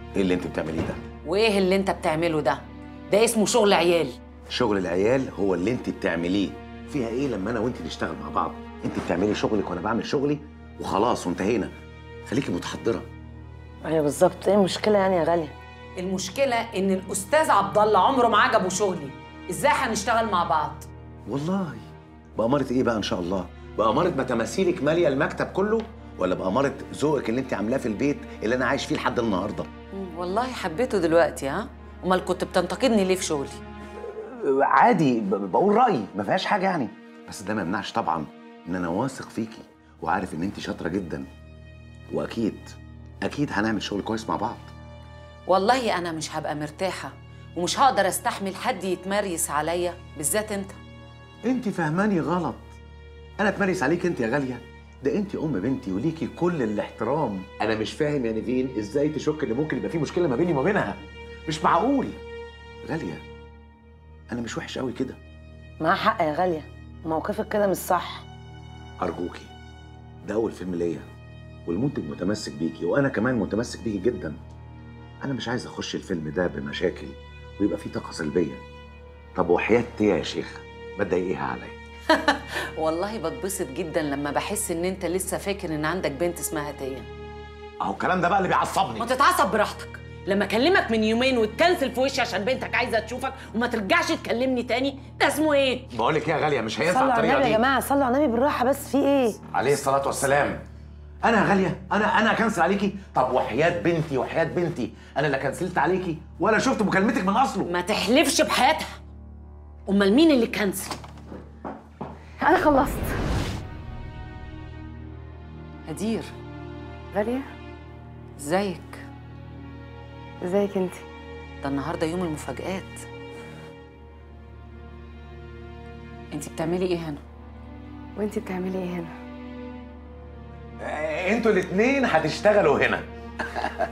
ايه اللي انت بتعمليه ده وايه اللي انت بتعمله ده ده اسمه شغل عيال شغل العيال هو اللي انت بتعمليه فيها ايه لما انا وانت نشتغل مع بعض انت بتعملي شغلك وانا بعمل شغلي وخلاص وانتهينا خليكي متحضره ايوه بالظبط ايه المشكله يعني يا غاليه المشكله ان الاستاذ عبد الله عمره ما عجبه شغلي ازاي هنشتغل مع بعض والله بأمارة ايه بقى ان شاء الله بأمارة ما تماثيلك ماليه المكتب كله ولا بأمارة ذوقك اللي انت عاملاه في البيت اللي انا عايش فيه لحد النهارده مم، والله حبيته دلوقتي ها امال كنت بتنتقدني ليه في شغلي عادي ب- بقول رايي ما فيهاش حاجه يعني بس ده ما يمنعش طبعا ان انا واثق فيكي وعارف ان انت شاطره جدا واكيد اكيد هنعمل شغل كويس مع بعض والله انا مش هبقى مرتاحه ومش هقدر استحمل حد يتمريس عليا بالذات انت انت فهماني غلط انا اتمرس عليك انت يا غاليه ده انت ام بنتي وليكي كل الاحترام انا مش فاهم يا نيفين ازاي تشك ان ممكن يبقى في مشكله ما بيني وما بينها مش معقول غاليه انا مش وحش قوي كده معاه حق يا غاليه موقفك كده مش صح أرجوكي ده أول فيلم ليا والمنتج متمسك بيكي وأنا كمان متمسك بيكي جدا أنا مش عايز أخش الفيلم ده بمشاكل ويبقى فيه طاقة سلبية طب وحياة تيا يا شيخ ما تضايقيها عليا والله بتبسط جدا لما بحس ان انت لسه فاكر ان عندك بنت اسمها تيا أهو الكلام ده بقى اللي بيعصبني ما تتعصب براحتك لما اكلمك من يومين وتكنسل في وشي عشان بنتك عايزه تشوفك وما ترجعش تكلمني تاني ده اسمه ايه بقول لك إيه يا غالية مش هينفع صلوا على الطريقة النبي يا دي جماعه صلوا على النبي بالراحه بس في ايه عليه الصلاة والسلام أنا يا غالية أنا أنا كنسل عليكي طب وحياة بنتي وحياة بنتي أنا لا كنسلت عليكي ولا شفت مكالمتك من أصله ما تحلفش بحياتها امال مين اللي كنسل انا خلصت هدير غاليه ازيك ازيك انت ده النهارده يوم المفاجآت انت بتعملي ايه هنا وانت بتعملي ايه هنا انتوا الاثنين هتشتغلوا هنا